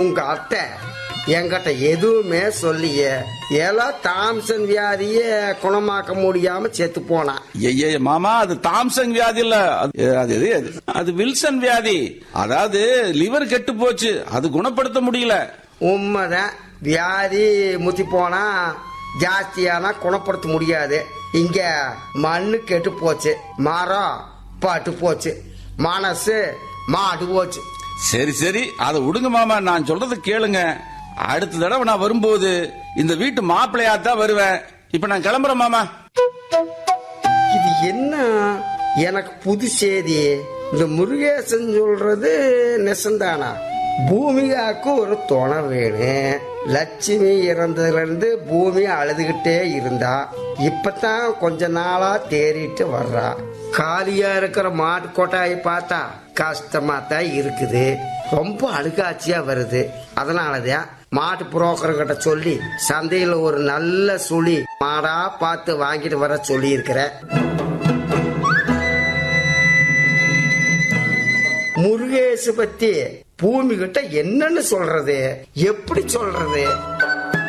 உங்க அத்தை என்கிட்ட எதுவுமே சொல்லியே எல்லாம் தாம்சன் வியாதிய குணமாக்க முடியாம செத்து போனான் ஐயே மாமா அது தாம்சங் வியாதி இல்ல அது அது எது? அது அது வில்சன் வியாதி அதாவது லிவர் கெட்டு போச்சு அது குணப்படுத்த முடியல உண்மைதான் வியாதி முத்தி போனா ஜாஸ்தியானா குணப்படுத்த முடியாது இங்க மண்ணு கெட்டு போச்சு மரம் பட்டு போச்சு மனசு மாடு போச்சு சரி சரி அதை விடுங்க மாமா நான் சொல்றத கேளுங்க அடுத்த தடவை நான் வரும்போது இந்த வீட்டு மாப்பிள்ளையா தான் வருவேன் இப்ப நான் கிளம்புறேன் மாமா இது என்ன எனக்கு புது செய்தி இந்த முருகேசன் சொல்றது நெசந்தானா பூமிகாக்கு ஒரு துணை வேணும் லட்சுமி இறந்ததுல இருந்து பூமி அழுதுகிட்டே இருந்தா இப்பதான் கொஞ்ச நாளா தேறிட்டு வர்றா காலியா இருக்கிற மாட்டு கொட்டாயை பார்த்தா கஷ்டமா தான் இருக்குது ரொம்ப அழுகாட்சியா வருது அதனாலதான் மாட்டு புரோக்கர் கிட்ட சொல்லி சந்தையில ஒரு நல்ல சுழி மாடா பார்த்து வாங்கிட்டு வர சொல்லி இருக்கிறேன் முருகேசு பத்தி பூமி கிட்ட என்னன்னு சொல்றது எப்படி சொல்றது